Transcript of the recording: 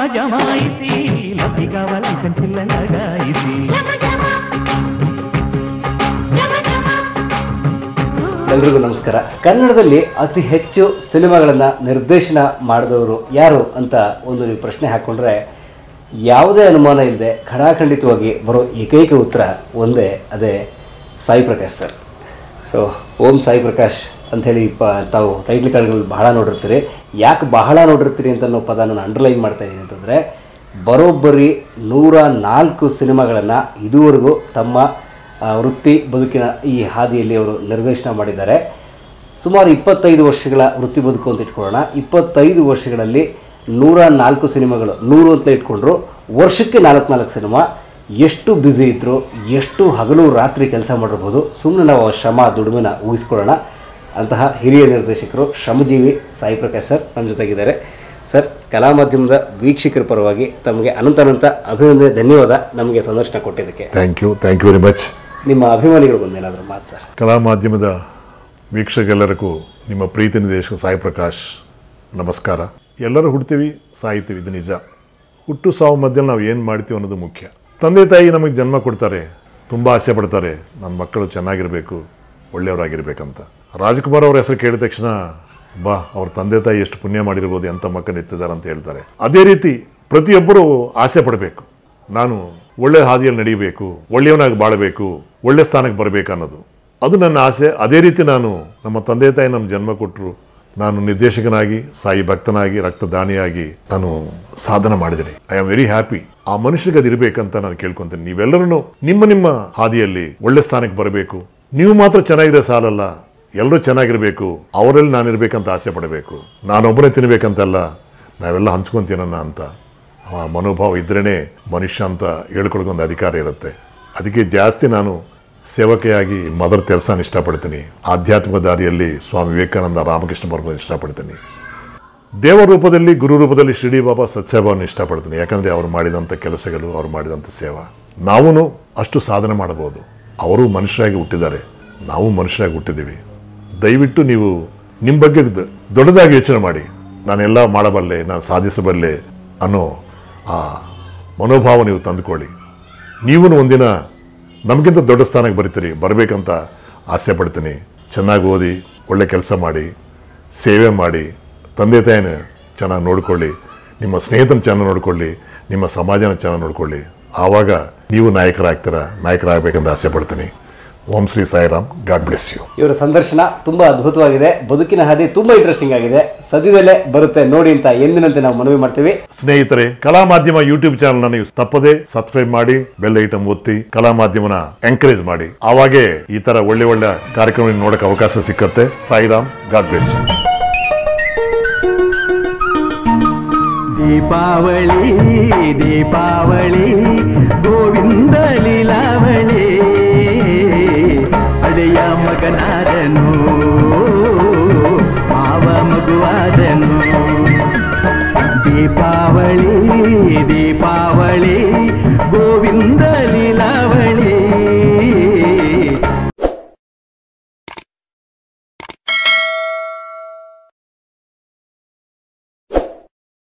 ಜಮಾಯಿಸಿ ಲಭಿಗವ ಲೈಸೆನ್ಸ್ ಇಲ್ಲ ಲಗಾಯಿಸಿ ಎಲ್ರಿಗೂ ನಮಸ್ಕಾರ ಕನ್ನಡದಲ್ಲಿ ಅತಿ ಹೆಚ್ಚು ಸಿನಿಮಾಗಳನ್ನು ನಿರ್ದೇಶನ ಮಾಡಿದವರು ಯಾರು ಅಂತ ಒಂದು ನೀವು ಪ್ರಶ್ನೆ ಹಾಕ್ಕೊಂಡ್ರೆ ಯಾವುದೇ ಅನುಮಾನ ಇಲ್ಲದೆ ಖಡಾಖಂಡಿತವಾಗಿ ಬರೋ ಏಕೈಕ ಉತ್ತರ ಒಂದೇ ಅದೇ ಸಾಯಿ ಪ್ರಕಾಶ್ ಸರ್ ಸೊ ಓಂ ಸಾಯಿ ಪ್ರಕಾಶ್ ಅಂಥೇಳಿ ಪ ತಾವು ಟೈಟ್ಲ್ ಕಾರ್ಡ್ಗಳಲ್ಲಿ ಬಹಳ ನೋಡಿರ್ತೀರಿ ಯಾಕೆ ಬಹಳ ನೋಡಿರ್ತೀರಿ ಅಂತ ಅನ್ನೋ ಪದ ನಾನು ಅಂಡರ್ಲೈನ್ ಮಾಡ್ತಾ ಇದ್ದೀನಿ ಅಂತಂದರೆ ಬರೋಬ್ಬರಿ ನೂರ ನಾಲ್ಕು ಸಿನಿಮಾಗಳನ್ನು ಇದುವರೆಗೂ ತಮ್ಮ ಆ, ವೃತ್ತಿ ಬದುಕಿನ ಈ ಹಾದಿಯಲ್ಲಿ ಅವರು ನಿರ್ದೇಶನ ಮಾಡಿದ್ದಾರೆ ಸುಮಾರು ಇಪ್ಪತ್ತೈದು ವರ್ಷಗಳ ವೃತ್ತಿ ಬದುಕು ಅಂತ ಇಟ್ಕೊಳ್ಳೋಣ ಇಪ್ಪತ್ತೈದು ವರ್ಷಗಳಲ್ಲಿ ನೂರ ನಾಲ್ಕು ಸಿನಿಮಾಗಳು ನೂರು ಅಂತ ಇಟ್ಕೊಂಡ್ರು ವರ್ಷಕ್ಕೆ ನಾಲ್ಕು ನಾಲ್ಕು ಸಿನಿಮಾ ಎಷ್ಟು ಬ್ಯುಸಿ ಇದ್ದರು ಎಷ್ಟು ಹಗಲು ರಾತ್ರಿ ಕೆಲಸ ಮಾಡಿರ್ಬೋದು ಸುಮ್ಮನೆ ನಾವು ಆ ಶ್ರಮ ದುಡಿಮೆನ ಊಹಿಸ್ಕೊಳ್ಳೋಣ ಅಂತಹ ಹಿರಿಯ ನಿರ್ದೇಶಕರು ಶ್ರಮಜೀವಿ ಸಾಯಿ ಪ್ರಕಾಶ್ ಸರ್ ನಮ್ಮ ಜೊತೆಗಿದ್ದಾರೆ ಸರ್ ಕಲಾ ಮಾಧ್ಯಮದ ವೀಕ್ಷಕರ ಪರವಾಗಿ ತಮಗೆ ಅನಂತ ಅನಂತ ಅಭಿನಂದನೆ ಧನ್ಯವಾದ ನಮಗೆ ಸಂದರ್ಶನ ಕೊಟ್ಟಿದ್ದಕ್ಕೆ thank you thank you very much ನಿಮ್ಮ ಅಭಿಮಾನಿಗಳು ಬಂದೇನಾದರೂ ಮಾತು ಸರ್ ಕಲಾ ಮಾಧ್ಯಮದ ವೀಕ್ಷಕರೆಲ್ಲರಿಗೂ ನಿಮ್ಮ ಪ್ರೀತಿ ನಿರ್ದೇಶಕ ಸಾಯಿ ಪ್ರಕಾಶ್ ನಮಸ್ಕಾರ ಎಲ್ಲರೂ ಹುಡ್ತೀವಿ ಸಾಯ್ತೀವಿ ಇದು ನಿಜ ಹುಟ್ಟು ಸಾವು ಮಧ್ಯದಲ್ಲಿ ನಾವು ಏನು ಮಾಡ್ತೀವಿ ಅನ್ನೋದು ಮುಖ್ಯ ತಂದೆ ತಾಯಿ ನಮಗೆ ಜನ್ಮ ಕೊಡ್ತಾರೆ ತುಂಬ ಆಸೆ ಪಡ್ತಾರೆ ನನ್ನ ಮಕ್ಕಳು ಚೆನ್ನಾಗಿರಬೇಕು ಒಳ್ಳೆಯವರಾಗಿರ್ಬೇಕಂತ ರಾಜ್ಕುಮಾರ್ ಅವ್ರ ಹೆಸರು ಕೇಳಿದ ತಕ್ಷಣ ಬಾ ಅವ್ರ ತಂದೆ ತಾಯಿ ಎಷ್ಟು ಪುಣ್ಯ ಮಾಡಿರ್ಬೋದು ಎಂಥ ಮಕ್ಕಳು ಎತ್ತಿದ್ದಾರೆ ಅಂತ ಹೇಳ್ತಾರೆ ಅದೇ ರೀತಿ ಪ್ರತಿಯೊಬ್ಬರು ಆಸೆ ಪಡಬೇಕು ನಾನು ಒಳ್ಳೆ ಹಾದಿಯಲ್ಲಿ ನಡೀಬೇಕು ಒಳ್ಳೆಯವನಾಗಿ ಬಾಳಬೇಕು ಒಳ್ಳೆ ಸ್ಥಾನಕ್ಕೆ ಬರಬೇಕು ಅನ್ನೋದು ಅದು ನನ್ನ ಆಸೆ ಅದೇ ರೀತಿ ನಾನು ನಮ್ಮ ತಂದೆ ತಾಯಿ ನಮ್ಮ ಜನ್ಮ ಕೊಟ್ಟರು ನಾನು ನಿರ್ದೇಶಕನಾಗಿ ಸಾಯಿ ಭಕ್ತನಾಗಿ ರಕ್ತದಾನಿಯಾಗಿ ನಾನು ಸಾಧನೆ ಮಾಡಿದ್ದೀನಿ ಐ ಆಮ್ ವೆರಿ ಹ್ಯಾಪಿ ಆ ಮನುಷ್ಯರಿಗೆ ಅದು ಇರಬೇಕಂತ ನಾನು ಕೇಳ್ಕೊಂತೀನಿ ನೀವೆಲ್ಲರೂ ನಿಮ್ಮ ನಿಮ್ಮ ಹಾದಿಯಲ್ಲಿ ಒಳ್ಳೆ ಸ್ಥಾನಕ್ಕೆ ಬರಬೇಕು ನೀವು ಮಾತ್ರ ಚೆನ್ನಾಗಿರೋ ಸಾಲಲ್ಲ ಎಲ್ಲರೂ ಚೆನ್ನಾಗಿರಬೇಕು ಅವರಲ್ಲಿ ನಾನು ಇರಬೇಕಂತ ಆಸೆ ಪಡಬೇಕು ನಾನೊಬ್ಬನೇ ತಿನ್ಬೇಕಂತಲ್ಲ ನಾವೆಲ್ಲ ಹಂಚ್ಕೊಂತೀನನ್ನ ಅಂತ ಆ ಮನೋಭಾವ ಇದ್ರೇ ಮನುಷ್ಯ ಅಂತ ಹೇಳ್ಕೊಳಕ್ಕೊಂದು ಅಧಿಕಾರ ಇರುತ್ತೆ ಅದಕ್ಕೆ ಜಾಸ್ತಿ ನಾನು ಸೇವಕೆಯಾಗಿ ಮದರ್ ತೆರಸಾನ ಇಷ್ಟಪಡ್ತೀನಿ ಆಧ್ಯಾತ್ಮಿಕ ದಾರಿಯಲ್ಲಿ ಸ್ವಾಮಿ ವಿವೇಕಾನಂದ ರಾಮಕೃಷ್ಣ ಪರಮ ಇಷ್ಟಪಡ್ತೀನಿ ದೇವ ರೂಪದಲ್ಲಿ ಗುರು ರೂಪದಲ್ಲಿ ಶಿರ್ಡಿ ಬಾಬಾ ಸತ್ಯಭಾವನ ಇಷ್ಟಪಡ್ತೀನಿ ಯಾಕಂದರೆ ಅವ್ರು ಮಾಡಿದಂಥ ಕೆಲಸಗಳು ಅವ್ರು ಮಾಡಿದಂಥ ಸೇವಾ ನಾವೂ ಅಷ್ಟು ಸಾಧನೆ ಮಾಡಬಹುದು ಅವರು ಮನುಷ್ಯರಾಗಿ ಹುಟ್ಟಿದ್ದಾರೆ ನಾವು ಮನುಷ್ಯರಾಗಿ ಹುಟ್ಟಿದ್ದೀವಿ ದಯವಿಟ್ಟು ನೀವು ನಿಮ್ಮ ಬಗ್ಗೆ ದ- ದೊಡ್ಡದಾಗಿ ಯೋಚನೆ ಮಾಡಿ ನಾನೆಲ್ಲ ಮಾಡಬಲ್ಲೆ ನಾನು ಸಾಧಿಸಬಲ್ಲೆ ಅನ್ನೋ ಆ ಮನೋಭಾವ ನೀವು ತಂದುಕೊಳ್ಳಿ ನೀವು ಒಂದಿನ ನಮಗಿಂತ ದೊಡ್ಡ ಸ್ಥಾನಕ್ಕೆ ಬರ್ತೀರಿ ಬರಬೇಕಂತ ಆಸೆ ಪಡ್ತೀನಿ ಚೆನ್ನಾಗಿ ಓದಿ ಒಳ್ಳೆ ಕೆಲಸ ಮಾಡಿ ಸೇವೆ ಮಾಡಿ ತಂದೆ ತಾಯಿನ ಚೆನ್ನಾಗಿ ನೋಡ್ಕೊಳ್ಳಿ ನಿಮ್ಮ ಸ್ನೇಹಿತನ ಚೆನ್ನಾಗಿ ನೋಡ್ಕೊಳ್ಳಿ ನಿಮ್ಮ ಸಮಾಜನ ಚೆನ್ನಾಗಿ ನೋಡ್ಕೊಳ್ಳಿ ಆವಾಗ ನೀವು ನಾಯಕರಾಗ್ತೀರ ನಾಯಕರಾಗಬೇಕಂತ ಆಸೆ ಪಡ್ತೀನಿ Om Shri Sairam God bless you ಇವರ ಸಂದರ್ಶನ ತುಂಬಾ ಅದ್ಭುತವಾಗಿದೆ ಬದುಕಿನ ಹಾದಿ ತುಂಬಾ ಇಂಟ್ರೆಸ್ಟಿಂಗ್ ಆಗಿದೆ ಸದ್ಯದಲ್ಲೇ ಬರುತ್ತೆ ನೋಡಿ ಅಂತ ಎಂದಿನಂತೆ ನಾವು ಮನವಿ ಮಾಡ್ತೀವಿ ಸ್ನೇಹಿತರೆ ಕಲಾ ಮಾಧ್ಯಮ ಯೂಟ್ಯೂಬ್ ಚಾನಲ್ ನೀವು ತಪ್ಪದೆ ಸಬ್ಸ್ಕ್ರೈಬ್ ಮಾಡಿ ಬೆಲ್ ಐಟಮ್ ಒತ್ತಿ ಕಲಾ ಮಾಧ್ಯಮನ ಎಂಕರೇಜ್ ಮಾಡಿ ಆವಾಗೇ ಈ ತರ ಒಳ್ಳೆ ಒಳ್ಳೆ ಕಾರ್ಯಕ್ರಮ ನೋಡಕ್ಕೆ ಅವಕಾಶ ಸಿಕ್ಕತ್ತೆ Sairam God bless you Deepavali Deepavali Govinda Leelavali